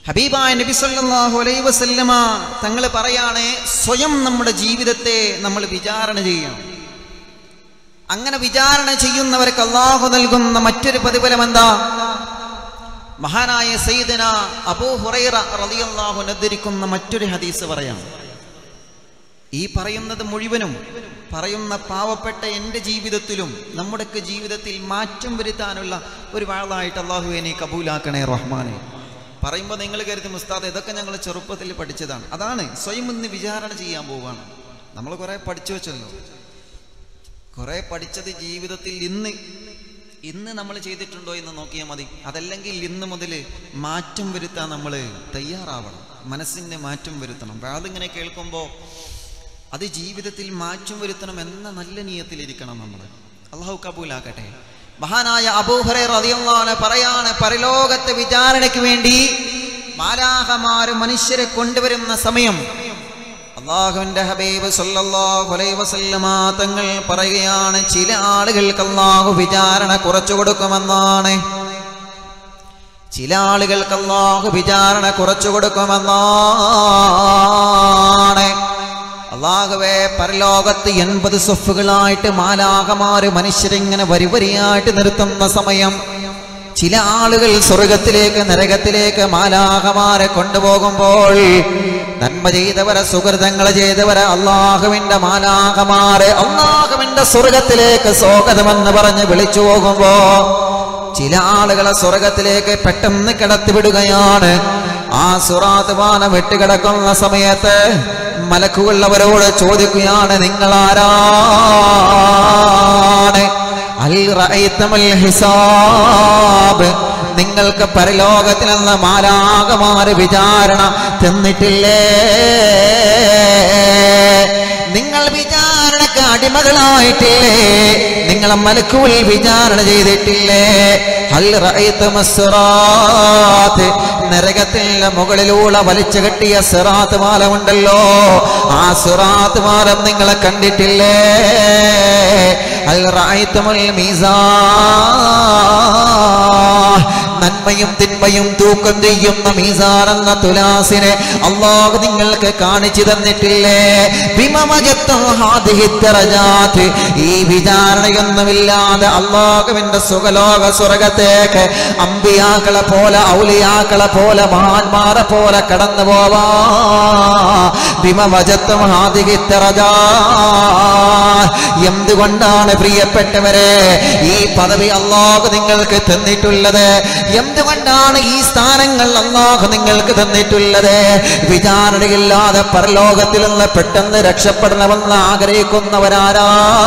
ഹബീബായ നബി സല്ലല്ലാഹു അലൈഹി വസല്ലമ തങ്ങൾ പറയാണ് സ്വയം നമ്മുടെ ജീവിതത്തെ നമ്മൾ വിചാരണ ചെയ്യണം അങ്ങനെ വിചാരണ ചെയ്യുന്നവർക്ക് അള്ളാഹു നൽകുന്ന മറ്റൊരു പ്രതിഫലം എന്താ മഹാനായ സയ്യിദന അബൂ ഹുറൈറ റളിയല്ലാഹു നദ്രിക്കുന്ന മറ്റൊരു ഹദീസ് പറയാം ഈ പറയുന്നത് മുഴുവനും പറയുന്ന പാവപ്പെട്ട എൻ്റെ ജീവിതത്തിലും നമ്മുടെയൊക്കെ ജീവിതത്തിൽ മാറ്റം വരുത്താനുള്ള ഒരു വാളായിട്ട് അള്ളാഹുവിനെ കബൂലാക്കണേ റഹ്മാനെ പറയുമ്പോൾ നിങ്ങൾ കരുതി മുസ്താദ് ഇതൊക്കെ ഞങ്ങൾ ചെറുപ്പത്തിൽ പഠിച്ചതാണ് അതാണ് സ്വയം ഇന്ന് വിചാരണ ചെയ്യാൻ പോവുകയാണ് നമ്മൾ കുറേ പഠിച്ചു വെച്ചല്ലോ കുറേ പഠിച്ചത് ജീവിതത്തിൽ ഇന്ന് ഇന്ന് നമ്മൾ ചെയ്തിട്ടുണ്ടോ എന്ന് നോക്കിയാൽ മതി അതല്ലെങ്കിൽ ഇന്ന് മുതൽ മാറ്റം വരുത്താൻ നമ്മൾ തയ്യാറാവണം മനസ്സിന് മാറ്റം വരുത്തണം അതിങ്ങനെ കേൾക്കുമ്പോൾ അത് ജീവിതത്തിൽ മാറ്റം വരുത്തണം എന്ന നല്ല നീയത്തിലിരിക്കണം നമ്മൾ അള്ളാഹു കബൂലാക്കട്ടെ മഹാനായ അബൂഹറെ റതിയുള്ള പറയാണ് പരലോകത്തെ വിചാരണയ്ക്ക് വേണ്ടി മാലാഹമാര് മനുഷ്യരെ കൊണ്ടുവരുന്ന സമയം അള്ളാഹുവിന്റെ ഹബീബ് സല്ലല്ലാഹു അലൈഹി വസല്ലമ തങ്ങൾ പറയുകയാണ് ചില ആളുകൾക്ക് അള്ളാഹു വിചാരണ കുറച്ചു കൊടുക്കുമെന്നാണ് ചില ആളുകൾക്ക് അള്ളാഹു വിചാരണ കുറച്ചു കൊടുക്കുമെന്നാണ് അള്ളാഹുവേ പരലോകത്ത് എൺപത് സ്വഫുകളായിട്ട് മാലാകമാര് മനുഷ്യരിങ്ങനെ വരി വരിയായിട്ട് നിർത്തുന്ന സമയം ചില ആളുകൾ സ്വർഗത്തിലേക്ക് നരകത്തിലേക്ക് മാലാകമാരെ കൊണ്ടുപോകുമ്പോൾ നന്മ ചെയ്തവരെ സുഹൃതങ്ങളെ ചെയ്തവരെ അള്ളാഹുവിന്റെ മാലാകമാരെ അള്ളാഹുവിന്റെ സ്വർഗത്തിലേക്ക് സ്വാഗതമെന്ന് പറഞ്ഞ് വിളിച്ചു പോകുമ്പോ ചില ആളുകളെ സ്വർഗത്തിലേക്ക് പെട്ടെന്ന് കിടത്തിവിടുകയാണ് ആ സുറാത്ത് പാന വെട്ടുകിടക്കുന്ന സമയത്ത് മലക്കുകൾ അവരോട് ചോദിക്കുകയാണ് നിങ്ങൾ ആരാണ് അൽ റഅയ്തമൽ ഹിസാബ് നിങ്ങൾക്ക് പരലോകത്തിൽ നിന്ന് മാലാകമാര് വിചാരണ തന്നിട്ടില്ലേ നിങ്ങൾ വിചാരണക്ക് അടിമകളായിട്ടില്ലേ നിങ്ങളെ മലക്കുകൾ വിചാരണ ചെയ്തിട്ടില്ലേ ഹൽ റഅയ്തമ സിറാത്ത് നരകത്തിന്റെ മുകളിലൂടെ വലിച്ചു കെട്ടിയ സിറാത്ത് മാലമുണ്ടല്ലോ ആ സിറാത്ത് മാലം നിങ്ങളെ കണ്ടിട്ടില്ലേ അൽ റഅയ്തമുൽ മീസാൻ നന്മയും തിന്മയും തൂക്കം ചെയ്യുന്ന മീസാൻ എന്ന തുലാസിനെ അള്ളാഹു നിങ്ങൾക്ക് കാണിച്ചു തന്നിട്ടില്ലേ വിമമജത്തും ഹാദിഹി ദറജാത്ത് ഈ വിചാരണയൊന്നുമില്ലാതെ അള്ളാഹുവിന്റെ സുഖലോക സ്വർഗത്തേക്ക് അമ്പിയാക്കളെ പോലെ ഔലിയാക്കളെ പോലെ മഹാന്മാരെ പോലെ കടന്നു പോവാ വിമവജത്തും ഹാദിഹി ദറജാ എന്തുകൊണ്ടാണ് പ്രിയപ്പെട്ടവരെ ഈ പദവി അള്ളാഹു നിങ്ങൾക്ക് തന്നിട്ടുള്ളത് എന്തുകൊണ്ടാണ് ഈ സ്ഥാനങ്ങൾ അള്ളാഹു നിങ്ങൾക്ക് തന്നിട്ടുള്ളത് വിചാരണയില്ലാതെ പരലോകത്തിൽ നിന്ന് പെട്ടെന്ന് രക്ഷപ്പെടണമെന്ന് ആഗ്രഹിക്കുന്നവരാരാ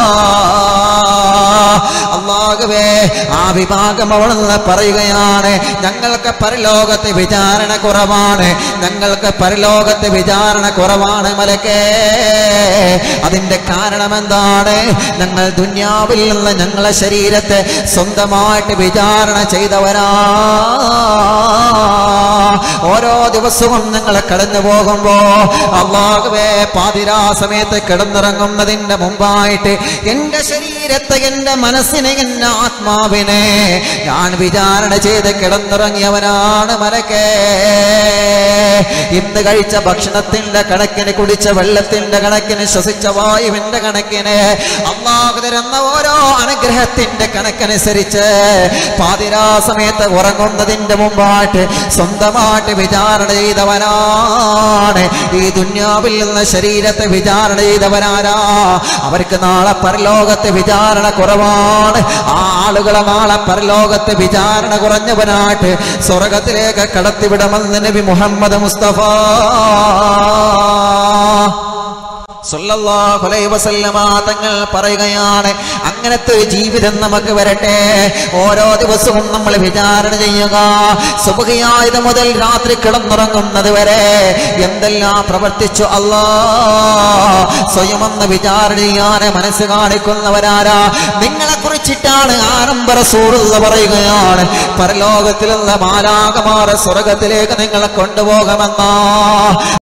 അള്ളാഹുവേ ആ വിഭാഗം അവിടുന്ന് പറയുകയാണ് ഞങ്ങൾക്ക് പരലോകത്തെ വിചാരണ കുറവാണ് ഞങ്ങൾക്ക് പരലോകത്തെ വിചാരണ കുറവാണ് മലക്കേ അതിന്റെ കാരണം എന്താണ് ഞങ്ങൾ ദുന്യാവിൽ നിന്ന് ഞങ്ങളെ ശരീരത്തെ സ്വന്തമായിട്ട് വിചാരണ ചെയ്തവരാ ഓരോ ദിവസവും ഞങ്ങൾ കടന്നു പോകുമ്പോ അള്ളാഹുവേ പാതിരാ സമയത്ത് കിടന്നിറങ്ങുന്നതിന്റെ മുമ്പായിട്ട് എന്റെ ശരീരത്തെ എന്റെ മനസ്സിനെ എന്റെ ആത്മാവിനെ ഞാൻ വിചാരണ ചെയ്ത് കിടന്നിറങ്ങിയവനാണ് മരക്കേ ഇന്ന് കഴിച്ച ഭക്ഷണത്തിന്റെ കണക്കിന് കുടിച്ച വെള്ളത്തിന്റെ കണക്കിന് ശ്വസിച്ച വായുവിന്റെ കണക്കിന് അള്ളാഹു തരുന്ന ഓരോ അനുഗ്രഹത്തിന്റെ കണക്കനുസരിച്ച് പാതിരാ സമയത്ത് ഉറങ്ങുന്നതിന്റെ മുമ്പായിട്ട് സ്വന്തമായിട്ട് വിചാരണ ചെയ്തവനാണ് ഈ ദുന്യാവിൽ നിന്ന് ശരീരത്തെ വിചാരണ ചെയ്തവനാരാ അവർക്ക് നാളെ പരലോകത്തെ വിചാരണ കുറവാണ് ആ ആളുകളെ നാളെ പരലോകത്തെ വിചാരണ കുറഞ്ഞവനായിട്ട് സ്വർഗത്തിലേക്ക് കടത്തിവിടമെന്ന് നബി മുഹമ്മദ് മുസ്തഫ സല്ലല്ലാഹു അലൈഹി വസല്ലമ തങ്ങൾ പറയുകയാണ് അങ്ങനത്തെ ഒരു ജീവിതം നമുക്ക് വരട്ടെ ഓരോ ദിവസവും നമ്മൾ വിചാരണ ചെയ്യുക സുബഹിയായത് മുതൽ രാത്രി കിടന്നുറങ്ങുന്നത് വരെ എന്തെല്ലാം പ്രവർത്തിച്ചു അല്ലാ സ്വയമെന്ന് വിചാരണ ചെയ്യാൻ മനസ്സ് കാണിക്കുന്നവരാരാ നിങ്ങളെ കുറിച്ചിട്ടാണ് ആരംഭ റസൂലുള്ള പറയുകയാണ് പരലോകത്തിൽ നിന്ന് മാലാകമാറ സ്വർഗത്തിലേക്ക് നിങ്ങളെ കൊണ്ടുപോകുമെന്നാ